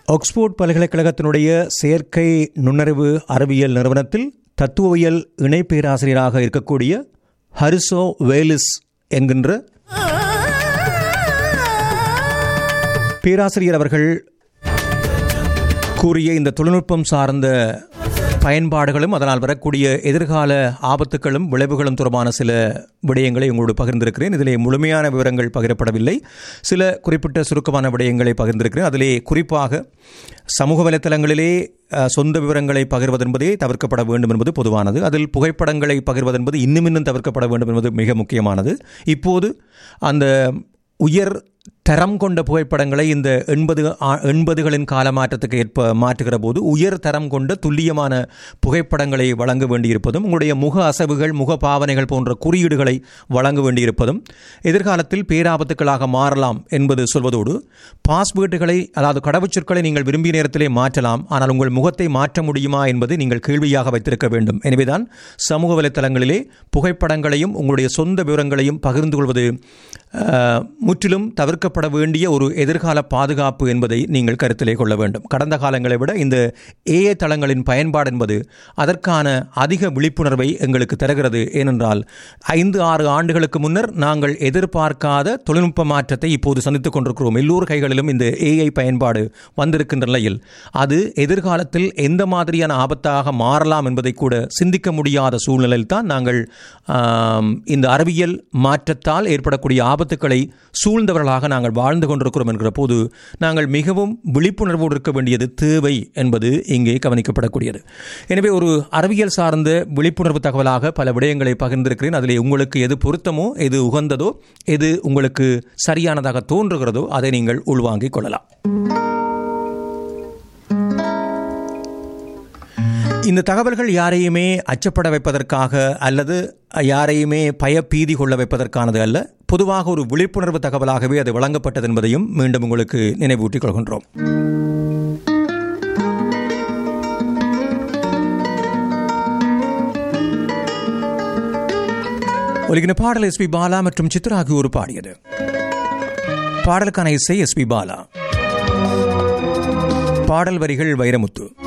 Oxford பல்கலைக்கழகத்தினுடைய செயற்கை நுண்ணறிவு அறிவியல் நிறுவனத்தில் தத்துவவியல் இணை பேராசிரியராக இருக்கக்கூடிய ஹரிசோ வேலிஸ் என்கின்ற பேராசிரியர் அவர்கள் கூறிய இந்த தொழில்நுட்பம் சார்ந்த பயன்பாடுகளும் அதனால் வரக்கூடிய எதிர்கால ஆபத்துகளும் விளைவுகளும் தொடர்பான சில விடயங்களை உங்களோடு பகிர்ந்திருக்கிறேன் இதிலே முழுமையான விவரங்கள் பகிரப்படவில்லை சில குறிப்பிட்ட சுருக்கமான விடயங்களை பகிர்ந்திருக்கிறேன் அதிலே குறிப்பாக சமூக வலைத்தளங்களிலே அஹ், சொந்த விவரங்களை பகிர்வது என்பதே தவிர்க்கப்பட வேண்டும் என்பது பொதுவானது அதில் புகைப்படங்களை பகிர்வது என்பது இன்னும் இன்னும் தவிர்க்கப்பட வேண்டும் என்பது மிக முக்கியமானது இப்போது அந்த உயர் தரம் கொண்ட புகைப்படங்களை இந்த எண்பது ஆ- எண்பதுகளின் காலமாற்றத்துக்கு ஏற்ப மாற்றுகிற போது உயர் தரம் கொண்ட துல்லியமான புகைப்படங்களை வழங்க வேண்டியிருப்பதும் உங்களுடைய முக அசைவுகள் முக பாவனைகள் போன்ற குறியீடுகளை வழங்க வேண்டியிருப்பதும் எதிர்காலத்தில் பேராபத்துக்களாக மாறலாம் என்பது சொல்வதோடு பாஸ்வேர்டுகளை அதாவது கடவுச்சொற்களை நீங்கள் விரும்பிய நேரத்திலே மாற்றலாம் ஆனால் உங்கள் முகத்தை மாற்ற முடியுமா என்பது நீங்கள் கேள்வியாக வைத்திருக்க வேண்டும் எனவேதான் சமூக வலைத்தளங்களிலே புகைப்படங்களையும் உங்களுடைய சொந்த விவரங்களையும் பகிர்ந்து கொள்வது அஹ், முற்றிலும் தவிர்க்கப்பட வேண்டிய ஒரு எதிர்கால பாதுகாப்பு என்பதை நீங்கள் கருத்திலே கொள்ள வேண்டும் கடந்த காலங்களை விட இந்த ஏஏ தளங்களின் பயன்பாடு என்பது அதற்கான அதிக விழிப்புணர்வை எங்களுக்கு தருகிறது ஏனென்றால் ஐந்து ஆறு ஆண்டுகளுக்கு முன்னர் நாங்கள் எதிர்பார்க்காத தொழில்நுட்ப மாற்றத்தை இப்போது சந்தித்துக் கொண்டிருக்கிறோம் எல்லோர் கைகளிலும் இந்த ஏஐ பயன்பாடு வந்திருக்கின்ற நிலையில் அது எதிர்காலத்தில் எந்த மாதிரியான ஆபத்தாக மாறலாம் என்பதை கூட சிந்திக்க முடியாத சூழ்நிலையில் தான் நாங்கள் ஆம், இந்த அறிவியல் மாற்றத்தால் ஏற்படக்கூடிய ஆபத்துக்களை சூழ்ந்தவர்களாக நாங்கள் வாழ்ந்து கொண்டிருக்கிறோம் என்கிற போது நாங்கள் மிகவும் விழிப்புணர்வோடு இருக்க வேண்டியது தேவை என்பது இங்கே கவனிக்கப்படக்கூடியது எனவே ஒரு அறிவியல் சார்ந்த விழிப்புணர்வு தகவலாக பல விடயங்களை பகிர்ந்திருக்கிறேன் அதிலே உங்களுக்கு எது பொருத்தமோ எது உகந்ததோ எது உங்களுக்கு சரியானதாக தோன்றுகிறதோ அதை நீங்கள் உள்வாங்கிக் கொள்ளலாம் இந்த தகவல்கள் யாரையுமே அச்சப்பட வைப்பதற்காக அல்லது யாரையுமே பயப்பீதி கொள்ள வைப்பதற்கானது அல்ல பொதுவாக ஒரு விழிப்புணர்வு தகவலாகவே அது வழங்கப்பட்டது என்பதையும் மீண்டும் உங்களுக்கு நினைவூட்டிக் கொள்கின்றோம் ஒலிகின பாடல் எஸ்பி பாலா மற்றும் சித்ரா ஆகியோர் பாடியது பாடலுக்கான இசை எஸ்பி பாலா பாடல் வரிகள் வைரமுத்து